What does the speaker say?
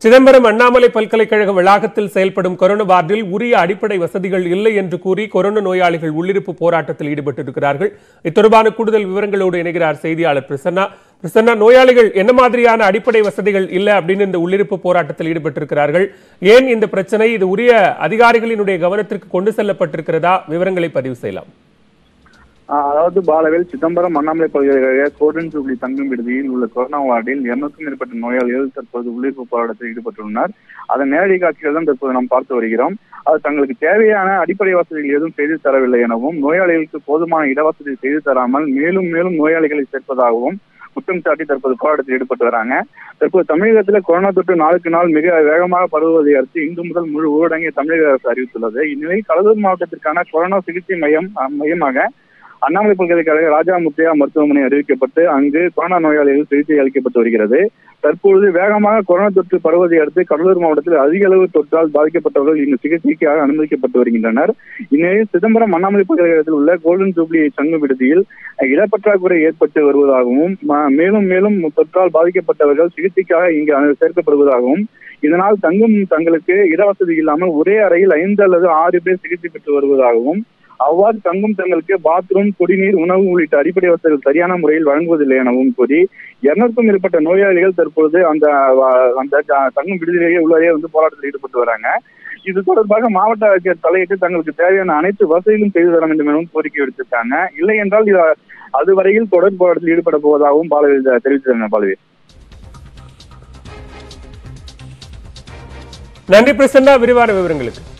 சிதம்பரம் அண்ணாமலை பல்கலைக்கழக வளாகத்தில் செயல்படும் கொரோனா வார்டில் உரிய அடிப்படை வசதிகள் இல்லை என்று கூறி கொரோனா நோயாளிகள் உள்ளிருப்பு போராட்டத்தில் ஈடுபட்டிருக்கிறார்கள் இத்தொடர்பான கூடுதல் விவரங்களோடு இணைகிறார் செய்தியாளர் பிரசன்னா பிரசன்னா நோயாளிகள் என்ன மாதிரியான அடிப்படை வசதிகள் இல்லை அப்படின்னு இந்த உள்ளிருப்பு போராட்டத்தில் ஈடுபட்டிருக்கிறார்கள் ஏன் இந்த பிரச்சனை இது உரிய அதிகாரிகளினுடைய கவனத்திற்கு கொண்டு செல்லப்பட்டிருக்கிறதா விவரங்களை பதிவு செய்யலாம் ஆஹ் அதாவது பாலவேல் சிதம்பரம் அண்ணாமலை பல்கலைக்கழக கோடன் ஜூப்ளி தங்கும் விடுதியில் உள்ள கொரோனா வார்டில் இருநூறுக்கும் மேற்பட்ட நோயாளிகள் தற்போது உள்ளிருப்பு போராட்டத்தில் ஈடுபட்டுள்ளனர் அதன் நேரடி காட்சிகள் தான் தற்போது நாம் பார்த்து வருகிறோம் அது தங்களுக்கு தேவையான அடிப்படை வசதிகள் எதுவும் செய்து தரவில்லை எனவும் நோயாளிகளுக்கு போதுமான இடவசதி செய்து தராமல் மேலும் மேலும் நோயாளிகளை சேர்ப்பதாகவும் குற்றம் சாட்டி தற்போது போராட்டத்தில் ஈடுபட்டு வராங்க தற்போது தமிழகத்தில் கொரோனா தொற்று நாளுக்கு நாள் மிக வேகமாக பரவுவதை அடுத்து இன்று முதல் முழு ஊரடங்கை தமிழக அரசு அறிவித்துள்ளது இந்நிலையில் கடலூர் மாவட்டத்திற்கான கொரோனா சிகிச்சை மையம் அஹ், மையமாக அண்ணாமலை பல்கலைக்கழக ராஜா முத்தையா மருத்துவமனை அறிவிக்கப்பட்டு அங்கு கொரோனா நோயாளிகள் சிகிச்சை அளிக்கப்பட்டு வருகிறது தற்பொழுது வேகமாக கொரோனா தொற்று பரவுவதை அடுத்து கடலூர் மாவட்டத்தில் அதிக அளவு தொற்றால் பாதிக்கப்பட்டவர்கள் இங்கு சிகிச்சைக்காக அனுமதிக்கப்பட்டு வருகின்றனர் இந்நிலையில் சிதம்பரம் அண்ணாமலை பல்கலைக்கழகத்தில் உள்ள கோல்டன் ஜூப்ளி சங்கு விடுதியில் இடப்பற்றாக்குறை ஏற்பட்டு வருவதாகவும் ம- மேலும் மேலும் தொற்றால் பாதிக்கப்பட்டவர்கள் சிகிச்சைக்காக இங்கு அனு- சேர்க்கப்படுவதாகவும் இதனால் தங்கும் தங்களுக்கு இடவசதி இல்லாமல் ஒரே அறையில் ஐந்து அல்லது ஆறு பேர் சிகிச்சை பெற்று வருவதாகவும் அவ்வாறு தங்கும் தங்களுக்கு பாத்ரூம் குடிநீர் உணவு உள்ளிட்ட அடிப்படை வசதிகள் சரியான முறையில் வழங்குவதில்லை எனவும் கூறி இருநூறுக்கும் மேற்பட்ட நோயாளிகள் தற்பொழுது அந்த வ- அந்த த- தங்கும் விடுதியிலேயே உள்ளே வந்து போராட்டத்தில் ஈடுபட்டு வராங்க இது தொடர்பாக மாவட்ட ஆட்சியர் தலையிட்டு தங்களுக்கு தேவையான அனைத்து வசதிகளும் செய்து தர வேண்டும் எனவும் கோரிக்கை விடுத்திருக்காங்க இல்லை என்றால் இது அதுவரையில் தொடர் போராட்டத்தில் ஈடுபட போவதாகவும் பாலவி தெரிவித்திருக்காங்க பாலவி நன்றி பிரசன்னா விரிவான விவரங்களுக்கு